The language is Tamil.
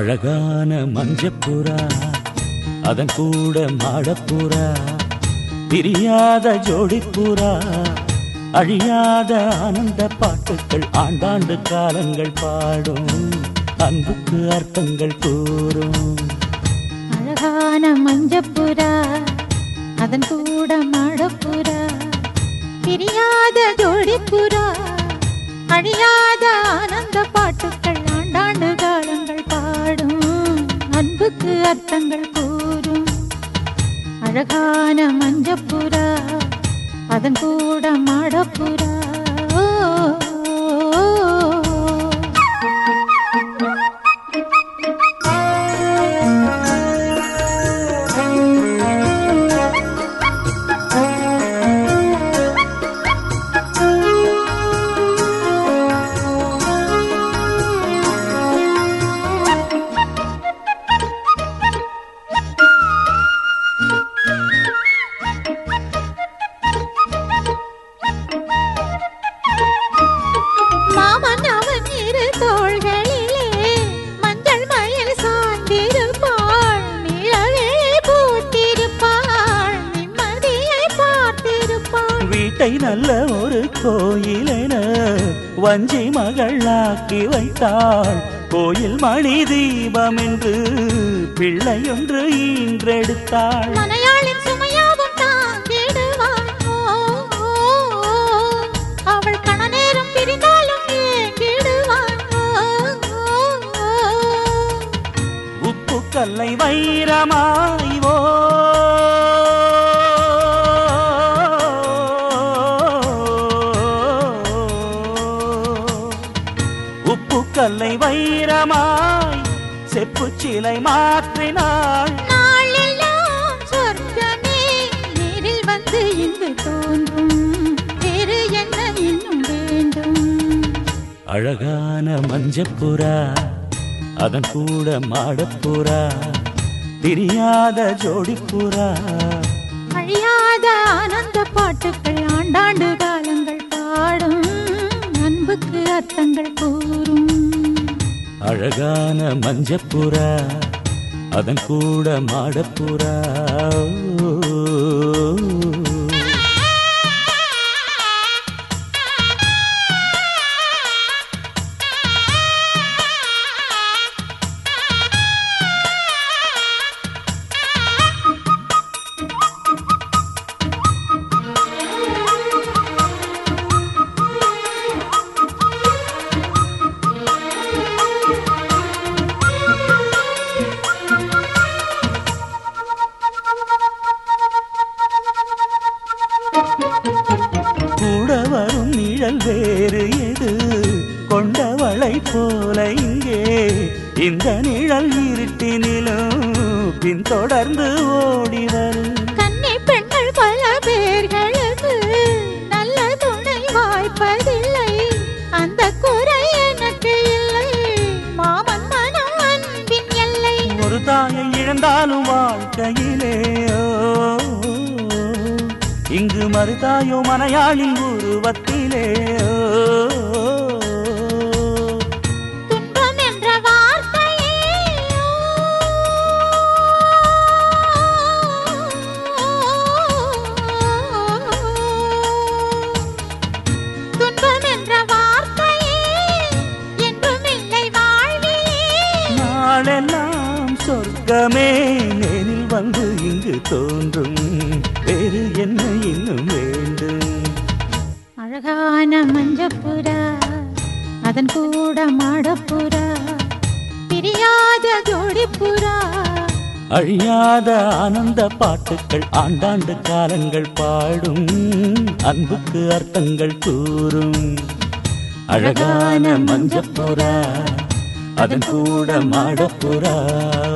அழகான மஞ்சப்புறா அதன் கூட மாடப்புறா பிரியாத ஜோடிப்புறா அழியாத ஆனந்த பாட்டுக்கள் ஆண்டாண்டு காலங்கள் பாடும் அன்புக்கு அர்த்தங்கள் கூறும் அழகான மஞ்சப்புறா அதன் கூட மாடப்புறா பிரியாத ஜோடிப்புறா அழியாத ஆனந்த பாட்டுக்கள் ஆண்டாண்டு காலங்கள் பாடும் அன்புக்கு அர்த்தங்கள் கூறும் அழகான மஞ்சப்புறா அதன் கூட மாடப்புறா ஓ, ஓ, ஓ. மாமன் அவன் இரு தோள்களிலே மஞ்சள் மயில் சார்ந்திருப்பாள் நிழலே பூத்திருப்பாள் நிம்மதியை பார்த்திருப்பாள் வீட்டை நல்ல ஒரு கோயிலென வஞ்சி மகளாக்கி வைத்தாள் கோயில் மணி தீபம் என்று பிள்ளையொன்று ஈன்றெடுத்தாள் மனையாளின் சுமையாவும் தாங்கிடுவாள் ஓ, ஓ, ஓ. அவள் கணநேரம் பிரிந்தாலும் ஏங்கிடுவாள் ஓ, ஓ, ஓ. உப்பு கல்லை வைரமாய் ஓ உப்பு கல்லை வைரமாய் செப்பு சிலை மாற்றினாள் நாளெல்லாம் சொர்க்கமே நேரில் வந்து இங்கு தோன்றும் வேறு என்ன இன்னும் வேண்டும் அழகான மஞ்சப்புறா அதன் கூட மாடப்புறா தெரியாத ஜோடிப்புறா அழியாத ஆனந்த பாட்டுக்கள் ஆண்டாண்டு காலங்கள் பாடும் அன்புக்கு அர்த்தங்கள் கூறும் அழகான மஞ்சப்புறா அதன் கூட மாடப்புறா கூட வரும் நிழல் வேறு எது கொண்டவளை போல இங்கே இந்த நிழல் இருட்டினிலும் பின்தொடர்ந்து ஓடி வரும் கன்னி பெண்கள் பல பேர்களுக்கு நல்ல துணை வாய்ப்பதில்லை அந்த குறை எனக்கு இல்லை மாமன் மனம் அன்பின் எல்லை ஒரு தாயை இழந்தாலும் வாழ்க்கையிலே ஓ, இங்கு மறுதாயோ மனையாளின் உருவத்திலே ஓ, துன்பம் என்ற வார்த்தையே துன்பம் என்ற வார்த்தையே என்றும் இல்லை வாழ்விலே நாளெல்லாம் சொர்க்கமே நேரில் வந்து இங்கு தோன்றும் வேறு என்ன இன்னும் வேண்டும் அழகான மஞ்சப்புறா அதன் கூட மாடப்புறா பிரியாத ஜோடிப்புறா அழியாத ஆனந்த பாட்டுக்கள் ஆண்டாண்டு காலங்கள் பாடும் அன்புக்கு அர்த்தங்கள் கூறும் அழகான மஞ்சப்புறா அதன் கூட மாடப்புறா